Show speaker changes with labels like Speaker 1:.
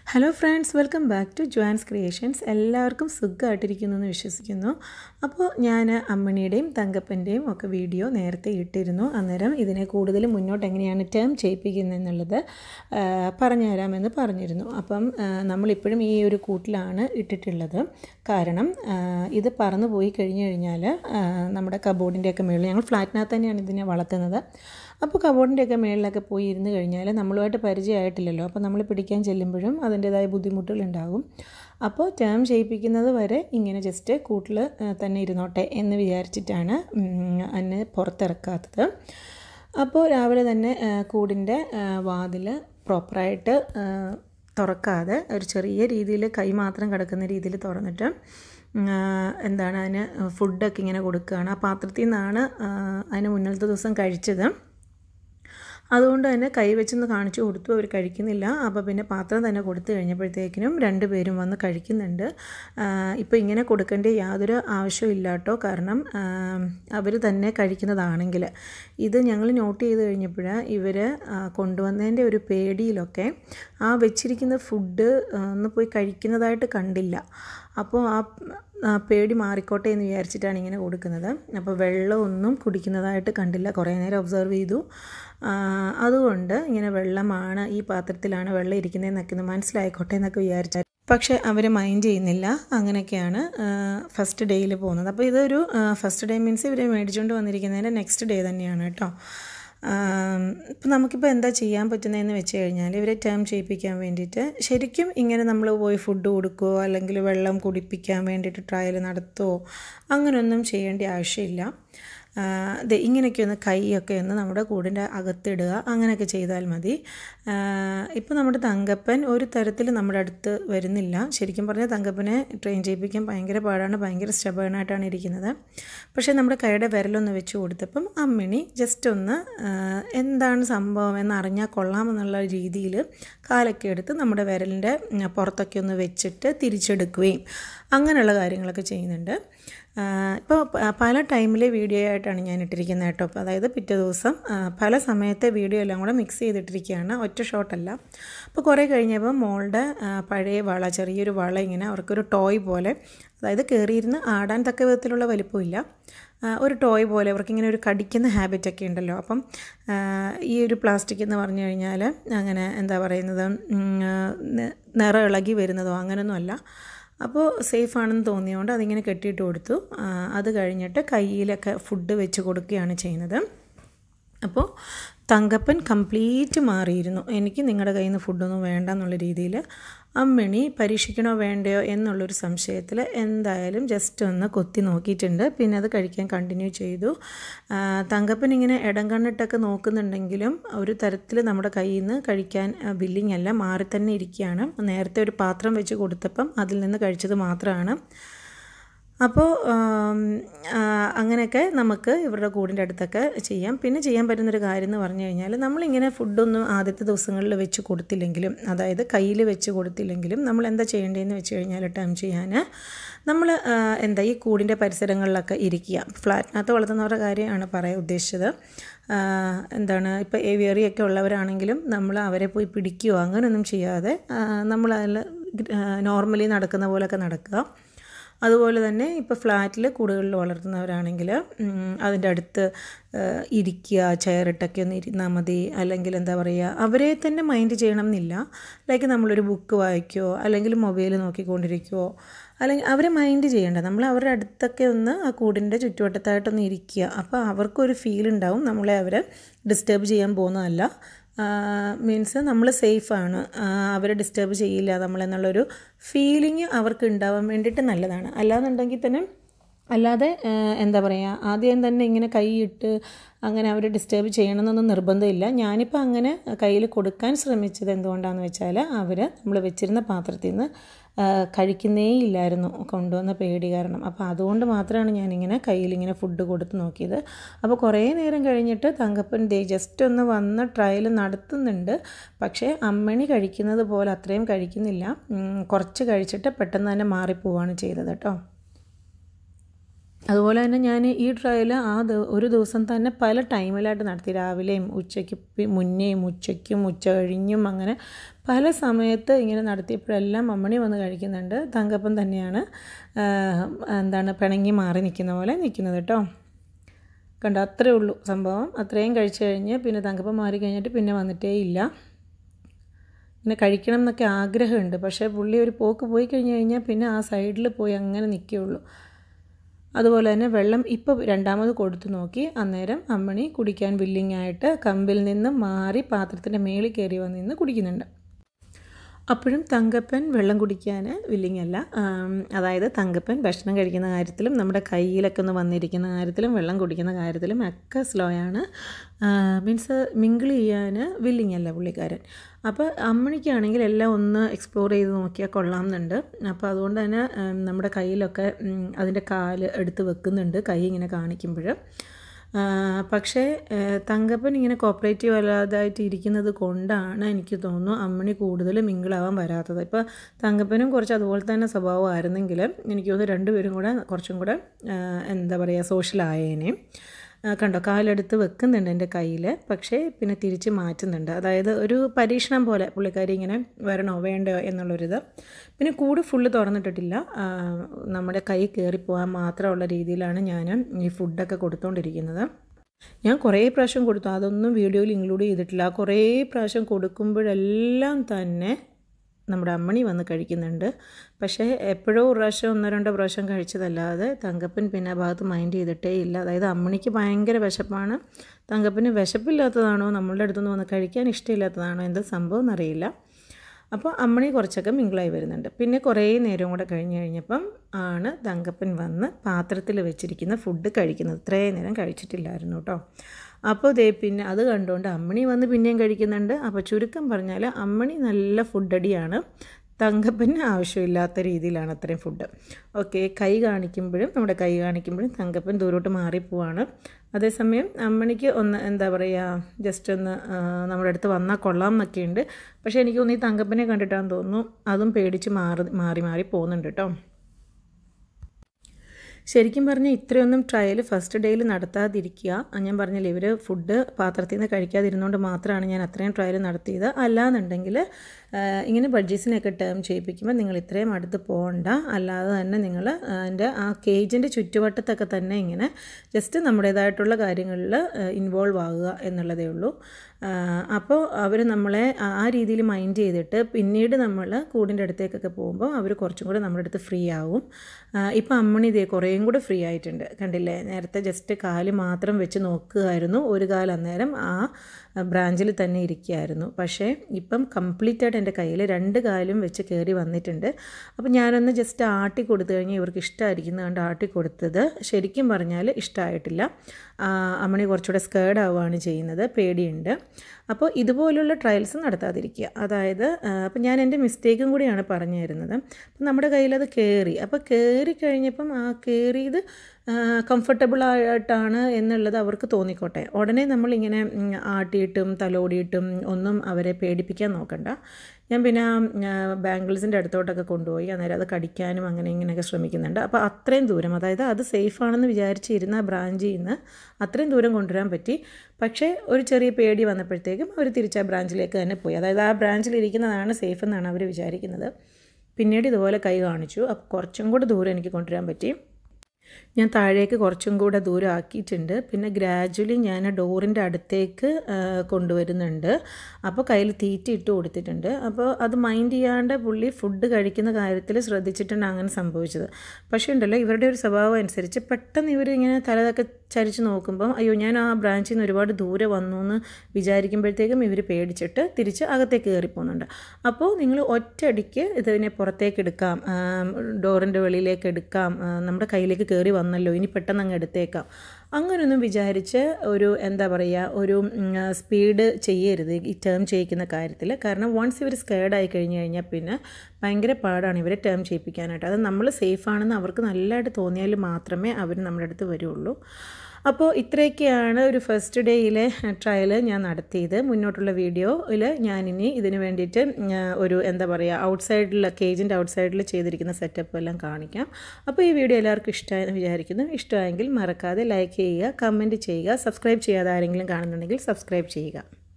Speaker 1: hello friends welcome back to Jones creations എല്ലാവർക്കും സുഖമായിട്ടിരിക്കുന്നു എന്ന് വിശ്വസിക്കുന്നു അപ്പോൾ ഞാൻ അമ്മണിയുടെയും തങ്കപ്പൻ്റെയും ഒക്കെ വീഡിയോ നേരത്തെ ഇട്ടിരുന്നു അന്നേരം ഇതിനെ കൂടുതൽ മുന്നോട്ട് എങ്ങനെയാണ് ടേം ചെയ്യിപ്പിക്കുന്നത് എന്നുള്ളത് ആ, പറഞ്ഞു തരാമെന്ന് പറഞ്ഞിരുന്നു അപ്പം ആ, നമ്മളിപ്പോഴും ഈ ഒരു കൂട്ടിലാണ് ഇട്ടിട്ടുള്ളത് കാരണം ആ, ഇത് പറന്നു പോയി കഴിഞ്ഞു കഴിഞ്ഞാൽ ആ, നമ്മുടെ കബോർഡിൻ്റെയൊക്കെ മുകളിൽ ഞങ്ങൾ ഫ്ലാറ്റിനകത്ത് തന്നെയാണ് ഇതിനെ വളർത്തുന്നത് അപ്പോൾ കബോർഡിൻ്റെയൊക്കെ മുകളിലൊക്കെ പോയി ഇരുന്ന് കഴിഞ്ഞാൽ നമ്മളുമായിട്ട് പരിചയമായിട്ടില്ലല്ലോ അപ്പോൾ നമ്മൾ പിടിക്കാൻ ചെല്ലുമ്പോഴും അതിൻ്റേതായ ബുദ്ധിമുട്ടുകളുണ്ടാകും അപ്പോൾ ടേം ചെയ്യിപ്പിക്കുന്നത് വരെ ഇങ്ങനെ ജസ്റ്റ് കൂട്ടിൽ തന്നെ ഇരുന്നോട്ടെ എന്ന് വിചാരിച്ചിട്ടാണ് അതിനെ പുറത്തിറക്കാത്തത് അപ്പോൾ രാവിലെ തന്നെ ആ, കൂടിൻ്റെ വാതിൽ പ്രോപ്പറായിട്ട് ആ, തുറക്കാതെ ഒരു ചെറിയ രീതിയിൽ കൈ മാത്രം കിടക്കുന്ന രീതിയിൽ തുറന്നിട്ട് ആ, എന്താണ് അതിന് ഫുഡൊക്കെ ഇങ്ങനെ കൊടുക്കുകയാണ് ആ പാത്രത്തിൽ നിന്നാണ് ആ, അതിന് മുന്നിലത്തെ ദിവസം കഴിച്ചത് അതുകൊണ്ട് തന്നെ കൈ വെച്ചൊന്ന് കാണിച്ചു കൊടുത്തു അവർ കഴിക്കുന്നില്ല അപ്പോൾ പിന്നെ പാത്രം തന്നെ കൊടുത്തു കഴിഞ്ഞപ്പോഴത്തേക്കിനും രണ്ടുപേരും വന്ന് കഴിക്കുന്നുണ്ട് ഇപ്പോൾ ഇങ്ങനെ കൊടുക്കേണ്ട യാതൊരു ആവശ്യവും ഇല്ല കേട്ടോ കാരണം അവർ തന്നെ കഴിക്കുന്നതാണെങ്കിൽ ഇത് ഞങ്ങൾ നോട്ട് ചെയ്ത് കഴിഞ്ഞപ്പോൾ ഇവർ കൊണ്ടുവന്നതിൻ്റെ ഒരു പേടിയിലൊക്കെ ആ വെച്ചിരിക്കുന്ന ഫുഡ് ഒന്ന് പോയി കഴിക്കുന്നതായിട്ട് കണ്ടില്ല അപ്പോൾ ആ ആ പേടി മാറിക്കോട്ടെ എന്ന് വിചാരിച്ചിട്ടാണ് ഇങ്ങനെ കൊടുക്കുന്നത് അപ്പോൾ വെള്ളമൊന്നും കുടിക്കുന്നതായിട്ട് കണ്ടില്ല കുറേ നേരം ഒബ്സർവ് ചെയ്തു ആ, അതുകൊണ്ട് ഇങ്ങനെ വെള്ളമാണ് ഈ പാത്രത്തിലാണ് വെള്ളം ഇരിക്കുന്നതെന്നൊക്കെ ഒന്ന് മനസ്സിലായിക്കോട്ടെ എന്നൊക്കെ വിചാരിച്ചാൽ പക്ഷേ അവർ മൈൻഡ് ചെയ്യുന്നില്ല അങ്ങനെയൊക്കെയാണ് ഫസ്റ്റ് ഡേയിൽ പോകുന്നത് അപ്പോൾ ഇതൊരു ഫസ്റ്റ് ഡേ മീൻസ് ഇവരെ മേടിച്ചുകൊണ്ട് വന്നിരിക്കുന്നതിൻ്റെ നെക്സ്റ്റ് ഡേ തന്നെയാണ് കേട്ടോ ഇപ്പം നമുക്കിപ്പോൾ എന്താ ചെയ്യാൻ പറ്റുന്നതെന്ന് വെച്ച് കഴിഞ്ഞാൽ ഇവരെ ടേം ചെയ്യിപ്പിക്കാൻ വേണ്ടിയിട്ട് ശരിക്കും ഇങ്ങനെ നമ്മൾ പോയി ഫുഡ് കൊടുക്കുകയോ അല്ലെങ്കിൽ വെള്ളം കുടിപ്പിക്കാൻ വേണ്ടിയിട്ട് ട്രയൽ നടത്തുമോ അങ്ങനെയൊന്നും ചെയ്യേണ്ട ആവശ്യമില്ല ആ, ദേ ഇങ്ങനെയൊക്കെ ഒന്ന് കൈയൊക്കെ ഒന്ന് നമ്മുടെ കൂടിൻ്റെ അകത്തിടുക അങ്ങനെയൊക്കെ ചെയ്താൽ മതി ഇപ്പോൾ നമ്മുടെ തങ്കപ്പൻ ഒരു തരത്തിൽ നമ്മുടെ അടുത്ത് വരുന്നില്ല ശരിക്കും പറഞ്ഞാൽ തങ്കപ്പനെ ട്രെയിൻ ചെയ്യിപ്പിക്കാൻ ഭയങ്കര പാടാണ് ഭയങ്കര സ്റ്റബേണായിട്ടാണ് ഇരിക്കുന്നത് പക്ഷേ നമ്മുടെ കൈയുടെ വിരലൊന്ന് വെച്ച് കൊടുത്തപ്പം അമ്മിണി ജസ്റ്റ് ഒന്ന് ആ, എന്താണ് സംഭവം എന്നറിഞ്ഞാൽ കൊള്ളാമെന്നുള്ള രീതിയിൽ കാലൊക്കെ എടുത്ത് നമ്മുടെ വിരലിൻ്റെ ഉം, പുറത്തൊക്കെ ഒന്ന് വെച്ചിട്ട് തിരിച്ചെടുക്കുകയും അങ്ങനെയുള്ള കാര്യങ്ങളൊക്കെ ചെയ്യുന്നുണ്ട് ഇപ്പോൾ പല ടൈമിലെ വീഡിയോ ആയിട്ടാണ് ഞാൻ ഇട്ടിരിക്കുന്നത് കേട്ടോ അപ്പോൾ അതായത് പിറ്റേ ദിവസം ആ, പല സമയത്തെ വീഡിയോ എല്ലാം കൂടെ മിക്സ് ചെയ്തിട്ടിരിക്കുകയാണ് ഒറ്റ ഷോട്ടല്ല അപ്പോൾ കുറേ കഴിഞ്ഞപ്പോൾ മോളുടെ ആ, പഴയ വള ചെറിയൊരു വള ഇങ്ങനെ അവർക്കൊരു ടോയ് പോലെ അതായത് കയറിയിരുന്ന് ആടാൻ തക്ക വിധത്തിലുള്ള വലിപ്പമില്ല ആ, ഒരു ടോയ് പോലെ അവർക്കിങ്ങനെ ഒരു കടിക്കുന്ന ഹാബിറ്റൊക്കെ ഉണ്ടല്ലോ അപ്പം ആ, ഈ ഒരു പ്ലാസ്റ്റിക് എന്ന് പറഞ്ഞു കഴിഞ്ഞാൽ അങ്ങനെ എന്താ പറയുന്നത് ഉം, ആ, നി- നിറം ഇളകി വരുന്നതോ അങ്ങനെയൊന്നും അല്ല അപ്പോൾ സേഫ് ആണെന്ന് തോന്നിയതുകൊണ്ട് അതിങ്ങനെ കെട്ടിയിട്ട് കൊടുത്തു ആ, അത് കഴിഞ്ഞിട്ട് കയ്യിലൊക്കെ ഫുഡ് വെച്ച് കൊടുക്കുകയാണ് ചെയ്യുന്നത് അപ്പോൾ തങ്കപ്പൻ കംപ്ലീറ്റ് മാറിയിരുന്നു എനിക്ക് നിങ്ങളുടെ കയ്യിൽ നിന്ന് ഫുഡൊന്നും വേണ്ട എന്നുള്ള രീതിയിൽ അമ്മിണി പരീക്ഷിക്കണോ വേണ്ടയോ എന്നുള്ളൊരു സംശയത്തിൽ എന്തായാലും ജസ്റ്റ് ഒന്ന് കൊത്തി നോക്കിയിട്ടുണ്ട് പിന്നെ അത് കഴിക്കാൻ കണ്ടിന്യൂ ചെയ്തു ആ, തങ്കപ്പൻ ഇങ്ങനെ ഇടം കണ്ണിട്ടൊക്കെ നോക്കുന്നുണ്ടെങ്കിലും ഒരു തരത്തിൽ നമ്മുടെ കയ്യിൽ നിന്ന് കഴിക്കാൻ ബില്ലിംഗ് അല്ല മാറി തന്നെ ഇരിക്കുകയാണ് നേരത്തെ ഒരു പാത്രം വെച്ച് കൊടുത്തപ്പം അതിൽ നിന്ന് കഴിച്ചത് മാത്രമാണ് അപ്പോൾ ആം, ആ, അങ്ങനെയൊക്കെ നമുക്ക് ഇവരുടെ കൂടിൻ്റെ അടുത്തൊക്കെ ചെയ്യാം പിന്നെ ചെയ്യാൻ പറ്റുന്നൊരു കാര്യം എന്ന് പറഞ്ഞു കഴിഞ്ഞാൽ നമ്മളിങ്ങനെ ഫുഡൊന്നും ആദ്യത്തെ ദിവസങ്ങളിൽ വെച്ച് കൊടുത്തില്ലെങ്കിലും അതായത് കയ്യിൽ വെച്ച് കൊടുത്തില്ലെങ്കിലും നമ്മൾ എന്താ ചെയ്യേണ്ടതെന്ന് വെച്ച് കഴിഞ്ഞാൽ ടൈം ചെയ്യാൻ നമ്മൾ ആ, എന്താ ഈ കൂടിൻ്റെ പരിസരങ്ങളിലൊക്കെ ഇരിക്കുക ഫ്ലാറ്റിനകത്ത് വളർത്തുന്നവരുടെ കാര്യമാണ് പറയാൻ ഉദ്ദേശിച്ചത് ആ, എന്താണ് ഇപ്പോൾ ഏവിയറിയൊക്കെ ഉള്ളവരാണെങ്കിലും നമ്മൾ അവരെ പോയി പിടിക്കുകയോ അങ്ങനെയൊന്നും ചെയ്യാതെ നമ്മൾ അതിൽ നോർമലി നടക്കുന്ന പോലെയൊക്കെ നടക്കുക അതുപോലെ തന്നെ ഇപ്പോൾ ഫ്ലാറ്റിൽ കൂടുകളിൽ വളർത്തുന്നവരാണെങ്കിൽ അതിൻ്റെ അടുത്ത് ആ, ഇരിക്കുക ചെയറിട്ടൊക്കെ ഒന്ന് ഇരുന്നാൽ മതി അല്ലെങ്കിൽ എന്താ പറയുക അവരെ തന്നെ മൈൻഡ് ചെയ്യണം എന്നില്ല ലൈക്ക് നമ്മളൊരു ബുക്ക് വായിക്കുകയോ അല്ലെങ്കിൽ മൊബൈൽ നോക്കിക്കൊണ്ടിരിക്കുകയോ അല്ലെങ്കിൽ അവരെ മൈൻഡ് ചെയ്യേണ്ട നമ്മൾ അവരുടെ അടുത്തൊക്കെ ഒന്ന് ആ കൂടിൻ്റെ ചുറ്റുവട്ടത്തായിട്ടൊന്ന് ഇരിക്കുക അപ്പോൾ അവർക്കൊരു ഫീൽ ഉണ്ടാവും നമ്മളെ അവർ ഡിസ്റ്റർബ് ചെയ്യാൻ പോകുന്നതല്ല മീൻസ് നമ്മൾ സേഫാണ് അവരെ ഡിസ്റ്റർബ് ചെയ്യില്ല നമ്മളെന്നുള്ളൊരു ഫീലിംഗ് അവർക്ക് ഉണ്ടാവാൻ വേണ്ടിയിട്ട് നല്ലതാണ് അല്ലാന്നുണ്ടെങ്കിൽ തന്നെ അല്ലാതെ ആ, എന്താ പറയുക ആദ്യം തന്നെ ഇങ്ങനെ കൈയിട്ട് അങ്ങനെ അവർ ഡിസ്റ്റർബ് ചെയ്യണമെന്നൊന്നും നിർബന്ധമില്ല ഞാനിപ്പോൾ അങ്ങനെ കയ്യിൽ കൊടുക്കാൻ ശ്രമിച്ചത് എന്തുകൊണ്ടാണെന്ന് വെച്ചാൽ അവർ നമ്മൾ വെച്ചിരുന്ന പാത്രത്തിൽ നിന്ന് ആ, കഴിക്കുന്നേ ഇല്ലായിരുന്നു കൊണ്ടുവന്ന പേടി കാരണം അപ്പോൾ അതുകൊണ്ട് മാത്രമാണ് ഞാനിങ്ങനെ കയ്യിലിങ്ങനെ ഫുഡ് കൊടുത്ത് നോക്കിയത് അപ്പോൾ കുറേ നേരം കഴിഞ്ഞിട്ട് തങ്കപ്പൻ ദേ ജസ്റ്റ് ഒന്ന് വന്ന് ട്രയൽ നടത്തുന്നുണ്ട് പക്ഷേ അമ്മണി കഴിക്കുന്നത് പോലെ അത്രയും കഴിക്കുന്നില്ല ഉം, കുറച്ച് കഴിച്ചിട്ട് പെട്ടെന്ന് തന്നെ മാറിപ്പോവാണ് ചെയ്തത് കേട്ടോ അതുപോലെ തന്നെ ഞാൻ ഈ ട്രയൽ ആ ഒരു ദിവസം തന്നെ പല ടൈമിലായിട്ട് നടത്തി രാവിലെയും ഉച്ചയ്ക്ക് മുന്നേയും ഉച്ചയ്ക്കും ഉച്ച കഴിഞ്ഞും അങ്ങനെ പല സമയത്ത് ഇങ്ങനെ നടത്തിയപ്പോഴെല്ലാം അമ്മണി വന്ന് കഴിക്കുന്നുണ്ട് തങ്കപ്പം തന്നെയാണ് എന്താണ് പിണങ്ങി മാറി നിൽക്കുന്ന പോലെ നിൽക്കുന്നത് കേട്ടോ കണ്ടോ അത്രേ ഉള്ളൂ സംഭവം അത്രയും കഴിച്ചു കഴിഞ്ഞ് പിന്നെ തങ്കപ്പം മാറി കഴിഞ്ഞിട്ട് പിന്നെ വന്നിട്ടേ ഇല്ല ഇങ്ങനെ കഴിക്കണം എന്നൊക്കെ ആഗ്രഹമുണ്ട് പക്ഷേ പുള്ളി ഒരു പോക്ക് പോയി കഴിഞ്ഞ് കഴിഞ്ഞാൽ പിന്നെ ആ സൈഡിൽ പോയി അങ്ങനെ നിൽക്കുകയുള്ളൂ അതുപോലെ തന്നെ വെള്ളം ഇപ്പോൾ രണ്ടാമത് കൊടുത്തു നോക്കി അന്നേരം അമ്മണി കുടിക്കാൻ വില്ലിങ് ആയിട്ട് കമ്പിൽ നിന്ന് മാറി പാത്രത്തിൻ്റെ മേളിൽ കയറി വന്ന് നിന്ന് കുടിക്കുന്നുണ്ട് അപ്പോഴും തങ്കപ്പൻ വെള്ളം കുടിക്കാൻ വില്ലിങ് അല്ല അതായത് തങ്കപ്പൻ ഭക്ഷണം കഴിക്കുന്ന കാര്യത്തിലും നമ്മുടെ കയ്യിലൊക്കെ ഒന്ന് വന്നിരിക്കുന്ന കാര്യത്തിലും വെള്ളം കുടിക്കുന്ന കാര്യത്തിലും ഒക്കെ സ്ലോ ആണ് മീൻസ് മിങ്കിൾ ചെയ്യാൻ വില്ലിങ് അല്ല പുള്ളിക്കാരൻ അപ്പോൾ അമ്മണിക്കാണെങ്കിൽ എല്ലാം ഒന്ന് എക്സ്പ്ലോർ ചെയ്ത് നോക്കിയാൽ കൊള്ളാം എന്നുണ്ട് അപ്പോൾ അതുകൊണ്ട് തന്നെ നമ്മുടെ കയ്യിലൊക്കെ അതിൻ്റെ കാല് എടുത്ത് വെക്കുന്നുണ്ട് കൈ ഇങ്ങനെ കാണിക്കുമ്പോൾ പക്ഷേ തങ്കപ്പൻ ഇങ്ങനെ കോപ്പറേറ്റീവ് അല്ലാതായിട്ട് ഇരിക്കുന്നത് കൊണ്ടാണ് എനിക്ക് തോന്നുന്നു അമ്മണി കൂടുതൽ മിങ്കിളാവാൻ വരാത്തത് ഇപ്പോൾ തങ്കപ്പനും കുറച്ച് അതുപോലെ തന്നെ സ്വഭാവമായിരുന്നെങ്കിൽ എനിക്ക് തോന്നുന്നു രണ്ടുപേരും കൂടെ കുറച്ചും കൂടെ എന്താ പറയുക സോഷ്യലായേനെ കണ്ടോ കാലെടുത്ത് വെക്കുന്നുണ്ട് എൻ്റെ കയ്യിൽ പക്ഷേ പിന്നെ തിരിച്ച് മാറ്റുന്നുണ്ട് അതായത് ഒരു പരീക്ഷണം പോലെ പുള്ളിക്കാരി ഇങ്ങനെ വരണോ വേണ്ടോ എന്നുള്ളൊരിത് പിന്നെ കൂട് ഫുള്ള് തുറന്നിട്ടിട്ടില്ല നമ്മുടെ കൈ കയറിപ്പോകാൻ മാത്രമുള്ള രീതിയിലാണ് ഞാൻ ഈ ഫുഡൊക്കെ കൊടുത്തുകൊണ്ടിരിക്കുന്നത് ഞാൻ കുറേ പ്രാവശ്യം കൊടുത്തു അതൊന്നും വീഡിയോയിൽ ഇൻക്ലൂഡ് ചെയ്തിട്ടില്ല കുറേ പ്രാവശ്യം കൊടുക്കുമ്പോഴെല്ലാം തന്നെ നമ്മുടെ അമ്മണി വന്ന് കഴിക്കുന്നുണ്ട് പക്ഷേ എപ്പോഴോ ഒരു പ്രാവശ്യം ഒന്നോ രണ്ടോ പ്രാവശ്യം കഴിച്ചതല്ലാതെ തങ്കപ്പൻ പിന്നെ ആ ഭാഗത്ത് മൈൻഡ് ചെയ്തിട്ടേ ഇല്ല അതായത് അമ്മണിക്ക് ഭയങ്കര വിശപ്പാണ് തങ്കപ്പന് വിശപ്പില്ലാത്തതാണോ നമ്മളുടെ അടുത്തുനിന്ന് വന്ന് കഴിക്കാൻ ഇഷ്ടമില്ലാത്തതാണോ എന്ത് സംഭവം എന്നറിയില്ല അപ്പോൾ അമ്മണി കുറച്ചൊക്കെ മിങ്കിളായി വരുന്നുണ്ട് പിന്നെ കുറേ നേരം കൂടെ കഴിഞ്ഞ് കഴിഞ്ഞപ്പം ആണ് തങ്കപ്പൻ വന്ന് പാത്രത്തിൽ വെച്ചിരിക്കുന്ന ഫുഡ് കഴിക്കുന്നത് ഇത്രയും നേരം കഴിച്ചിട്ടില്ലായിരുന്നു കേട്ടോ അപ്പോൾ ദേ പിന്നെ അത് കണ്ടുകൊണ്ട് അമ്മണി വന്ന് പിന്നെയും കഴിക്കുന്നുണ്ട് അപ്പോൾ ചുരുക്കം പറഞ്ഞാൽ അമ്മണി നല്ല ഫുഡടിയാണ് തങ്കപ്പന് ആവശ്യമില്ലാത്ത രീതിയിലാണ് അത്രയും ഫുഡ് ഓക്കെ കൈ കാണിക്കുമ്പോഴും നമ്മുടെ കൈ കാണിക്കുമ്പോഴും തങ്കപ്പൻ ദൂരോട്ട് മാറിപ്പോവാണ് അതേസമയം അമ്മണിക്ക് ഒന്ന് എന്താ പറയുക ജസ്റ്റ് ഒന്ന് നമ്മുടെ അടുത്ത് വന്നാൽ കൊള്ളാം എന്നൊക്കെ ഉണ്ട് പക്ഷേ എനിക്ക് തോന്നുന്നു ഈ തങ്കപ്പനെ കണ്ടിട്ടാന്ന് തോന്നുന്നു അതും പേടിച്ച് മാറി മാറി മാറി പോകുന്നുണ്ട് കേട്ടോ ശരിക്കും പറഞ്ഞാൽ ഇത്രയൊന്നും ട്രയൽ ഫസ്റ്റ് ഡേയിൽ നടത്താതിരിക്കുക ഞാൻ പറഞ്ഞില്ലേ ഇവർ ഫുഡ് പാത്രത്തിൽ നിന്ന് കഴിക്കാതിരുന്നുകൊണ്ട് മാത്രമാണ് ഞാൻ അത്രയും ട്രയൽ നടത്തിയത് അല്ലാന്നുണ്ടെങ്കിൽ ഇങ്ങനെ ബഡ്ജീസിനെയൊക്കെ ടേം ചെയ്യിപ്പിക്കുമ്പോൾ നിങ്ങൾ ഇത്രയും അടുത്ത് പോകണ്ട അല്ലാതെ തന്നെ നിങ്ങൾ അതിൻ്റെ ആ കേജിൻ്റെ ചുറ്റുവട്ടത്തൊക്കെ തന്നെ ഇങ്ങനെ ജസ്റ്റ് നമ്മുടേതായിട്ടുള്ള കാര്യങ്ങളിൽ ഇൻവോൾവ് ആകുക എന്നുള്ളതേ ഉള്ളൂ അപ്പോൾ അവർ നമ്മളെ ആ രീതിയിൽ മൈൻഡ് ചെയ്തിട്ട് പിന്നീട് നമ്മൾ കൂടിൻ്റെ അടുത്തേക്കൊക്കെ പോകുമ്പോൾ അവർ കുറച്ചും കൂടെ നമ്മുടെ അടുത്ത് ഫ്രീ ആവും ഇപ്പം അമ്മണി ഇതേ കുറേയും കൂടെ ഫ്രീ ആയിട്ടുണ്ട് കണ്ടില്ലേ നേരത്തെ ജസ്റ്റ് കാല് മാത്രം വെച്ച് നോക്കുകയായിരുന്നു ഒരു കാലം അന്നേരം ആ ബ്രാഞ്ചിൽ തന്നെ ഇരിക്കുകയായിരുന്നു പക്ഷേ ഇപ്പം കംപ്ലീറ്റ് ആയിട്ട് എൻ്റെ കയ്യിൽ രണ്ട് കാലും വെച്ച് കയറി വന്നിട്ടുണ്ട് അപ്പോൾ ഞാനൊന്ന് ജസ്റ്റ് ആട്ടി കൊടുത്തു കഴിഞ്ഞാൽ ഇവർക്ക് ഇഷ്ടമായിരിക്കുന്നത് കണ്ട് ആട്ടി കൊടുത്തത് ശരിക്കും പറഞ്ഞാൽ ഇഷ്ടമായിട്ടില്ല അമ്മണി കുറച്ചുകൂടെ സ്കേർഡ് ആവുകയാണ് ചെയ്യുന്നത് പേടിയുണ്ട് അപ്പോൾ ഇതുപോലുള്ള ട്രയൽസ് നടത്താതിരിക്കുക അതായത് അപ്പം ഞാൻ എൻ്റെ മിസ്റ്റേക്കും കൂടിയാണ് പറഞ്ഞു തരുന്നത് അപ്പം നമ്മുടെ കയ്യിലത് കയറി അപ്പോൾ കയറി കഴിഞ്ഞപ്പം ആ കയറിയത് കംഫർട്ടബിൾ ആയിട്ടാണ് എന്നുള്ളത് അവർക്ക് തോന്നിക്കോട്ടെ ഉടനെ നമ്മളിങ്ങനെ ആട്ടിയിട്ടും തലോടിയിട്ടും ഒന്നും അവരെ പേടിപ്പിക്കാൻ നോക്കണ്ട ഞാൻ പിന്നെ ബാംഗിൾസിൻ്റെ അടുത്തോട്ടൊക്കെ കൊണ്ടുപോയി അന്നേരം അത് കടിക്കാനും അങ്ങനെ ഇങ്ങനെയൊക്കെ ശ്രമിക്കുന്നുണ്ട് അപ്പോൾ അത്രയും ദൂരം അതായത് അത് സേഫാണെന്ന് വിചാരിച്ചിരുന്ന ബ്രാഞ്ചിൽ നിന്ന് അത്രയും ദൂരം കൊണ്ടുവരാൻ പറ്റി പക്ഷേ ഒരു ചെറിയ പേടി വന്നപ്പോഴത്തേക്കും അവർ തിരിച്ച് ആ ബ്രാഞ്ചിലേക്ക് തന്നെ പോയി അതായത് ആ ബ്രാഞ്ചിൽ ഇരിക്കുന്നതാണ് സേഫ് എന്നാണ് അവർ വിചാരിക്കുന്നത് പിന്നീട് ഇതുപോലെ കൈ കാണിച്ചു അപ്പോൾ കുറച്ചും കൂടെ ദൂരം എനിക്ക് കൊണ്ടുവരാൻ പറ്റി ഞാൻ താഴേക്ക് കുറച്ചും കൂടെ ദൂരം ആക്കിയിട്ടുണ്ട് പിന്നെ ഗ്രാജ്വലി ഞാൻ ഡോറിൻ്റെ അടുത്തേക്ക് കൊണ്ടുവരുന്നുണ്ട് അപ്പോൾ കയ്യിൽ തീറ്റ ഇട്ട് കൊടുത്തിട്ടുണ്ട് അപ്പോൾ അത് മൈൻഡ് ചെയ്യാണ്ട് പുള്ളി ഫുഡ് കഴിക്കുന്ന കാര്യത്തിൽ ശ്രദ്ധിച്ചിട്ടാണ് അങ്ങനെ സംഭവിച്ചത് പക്ഷേ ഉണ്ടല്ലോ ഇവരുടെ ഒരു സ്വഭാവം അനുസരിച്ച് പെട്ടെന്ന് ഇവർ ഇങ്ങനെ തലതൊക്കെ ചരിച്ച് നോക്കുമ്പം അയ്യോ ഞാൻ ആ ബ്രാഞ്ചിൽ നിന്ന് ഒരുപാട് ദൂരെ വന്നു എന്ന് വിചാരിക്കുമ്പോഴത്തേക്കും ഇവർ പേടിച്ചിട്ട് തിരിച്ച് അകത്തേക്ക് കയറി പോകുന്നുണ്ട് അപ്പോൾ നിങ്ങൾ ഒറ്റയടിക്ക് ഇതിനെ പുറത്തേക്ക് എടുക്കാം ഡോറിൻ്റെ വെളിയിലേക്ക് എടുക്കാം നമ്മുടെ കയ്യിലേക്ക് കയറി വന്നല്ലോ ഇനി പെട്ടെന്ന് അങ്ങ് എടുത്തേക്കാം അങ്ങനെയൊന്നും വിചാരിച്ച് ഒരു എന്താ പറയുക ഒരു സ്പീഡ് ചെയ്യരുത് ഈ ടേം ചെയ്യിക്കുന്ന കാര്യത്തിൽ കാരണം വൺസ് ഇവർ സ്കേർഡായി കഴിഞ്ഞ് കഴിഞ്ഞാൽ പിന്നെ ഭയങ്കര പാടാണ് ഇവരെ ടേം ചെയ്യിപ്പിക്കാനായിട്ട് അത് നമ്മൾ സേഫാണെന്ന് അവർക്ക് നല്ലതായിട്ട് തോന്നിയാൽ മാത്രമേ അവർ നമ്മുടെ അടുത്ത് വരുള്ളൂ അപ്പോൾ ഇത്രയൊക്കെയാണ് ഒരു ഫസ്റ്റ് ഡേയിലെ ട്രയൽ ഞാൻ നടത്തിയത് മുന്നോട്ടുള്ള വീഡിയോയിൽ ഞാനിനി ഇതിന് വേണ്ടിയിട്ട് ഒരു എന്താ പറയുക ഔട്ട്സൈഡിൽ കേജിൻ്റെ ഔട്ട്സൈഡിൽ ചെയ്തിരിക്കുന്ന സെറ്റപ്പ് എല്ലാം കാണിക്കാം അപ്പോൾ ഈ വീഡിയോ എല്ലാവർക്കും ഇഷ്ടമായെന്ന് വിചാരിക്കുന്നു ഇഷ്ടമായെങ്കിൽ മറക്കാതെ ലൈക്ക് ചെയ്യുക കമൻറ്റ് ചെയ്യുക സബ്സ്ക്രൈബ് ചെയ്യാതെ ആരെങ്കിലും കാണുന്നുണ്ടെങ്കിൽ സബ്സ്ക്രൈബ് ചെയ്യുക